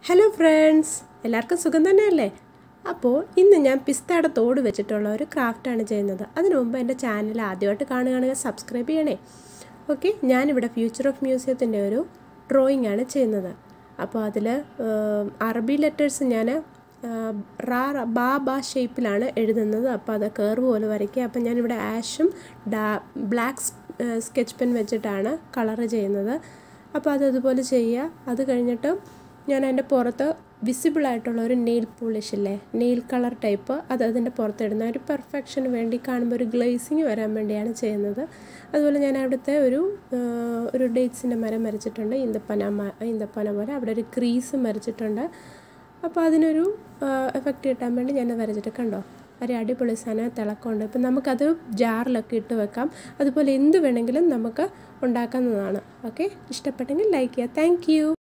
hello friends എല്ലാവർക്കും സുഖം തന്നെയല്ലേ അപ്പോൾ ഇന്ന് ഞാൻ പിസ്തയുടെ തോട് വെച്ചിട്ടുള്ള ഒരു ക്രാഫ്റ്റാണ് ചെയ്യുന്നത് അതിനു മുമ്പ് എൻ്റെ ചാനൽ ആദ്യമായിട്ട് കാണുകയാണെങ്കിൽ സബ്സ്ക്രൈബ് ചെയ്യണേ ഓക്കെ ഞാനിവിടെ ഫ്യൂച്ചർ ഓഫ് മ്യൂസിയത്തിൻ്റെ ഒരു ഡ്രോയിങ് ആണ് ചെയ്യുന്നത് അപ്പോൾ അതിൽ അറബി ലെറ്റേഴ്സ് ഞാൻ റാ ബാ ബാ ഷേപ്പിലാണ് എഴുതുന്നത് അപ്പോൾ അത് കർവ് പോലെ വരയ്ക്കുക അപ്പോൾ ഞാനിവിടെ ആഷും ഡാ ബ്ലാക്ക് സ്കെച്ച് പെൻ വെച്ചിട്ടാണ് കളറ് ചെയ്യുന്നത് അപ്പോൾ അത് അതുപോലെ ചെയ്യുക അത് കഴിഞ്ഞിട്ട് ഞാൻ അതിൻ്റെ പുറത്ത് വിസിബിൾ ആയിട്ടുള്ള ഒരു നെയിൽ പോളിഷ് ഇല്ലേ നെയിൽ കളർ ടൈപ്പ് അത് അതിൻ്റെ പുറത്തിടുന്ന ഒരു പെർഫെക്ഷന് വേണ്ടി കാണുമ്പോൾ ഒരു ഗ്ലേസിങ് വരാൻ വേണ്ടിയാണ് ചെയ്യുന്നത് അതുപോലെ ഞാൻ അവിടുത്തെ ഒരു ഒരു ഡേറ്റ്സിൻ്റെ മരം വരച്ചിട്ടുണ്ട് ഈന്തപ്പന ഈന്തപ്പന പോലെ അവിടെ ഒരു ക്രീസും വരച്ചിട്ടുണ്ട് അപ്പോൾ അതിനൊരു എഫക്റ്റ് കിട്ടാൻ വേണ്ടി ഞാൻ വരച്ചിട്ട് കണ്ടോ ഒരു അടിപൊളി സാധനം തിളക്കമുണ്ട് ഇപ്പം നമുക്കത് ജാറിലൊക്കെ ഇട്ട് വെക്കാം അതുപോലെ എന്ത് വേണമെങ്കിലും നമുക്ക് ഉണ്ടാക്കാവുന്നതാണ് ഓക്കെ ഇഷ്ടപ്പെട്ടെങ്കിൽ ലൈക്ക് ചെയ്യുക താങ്ക്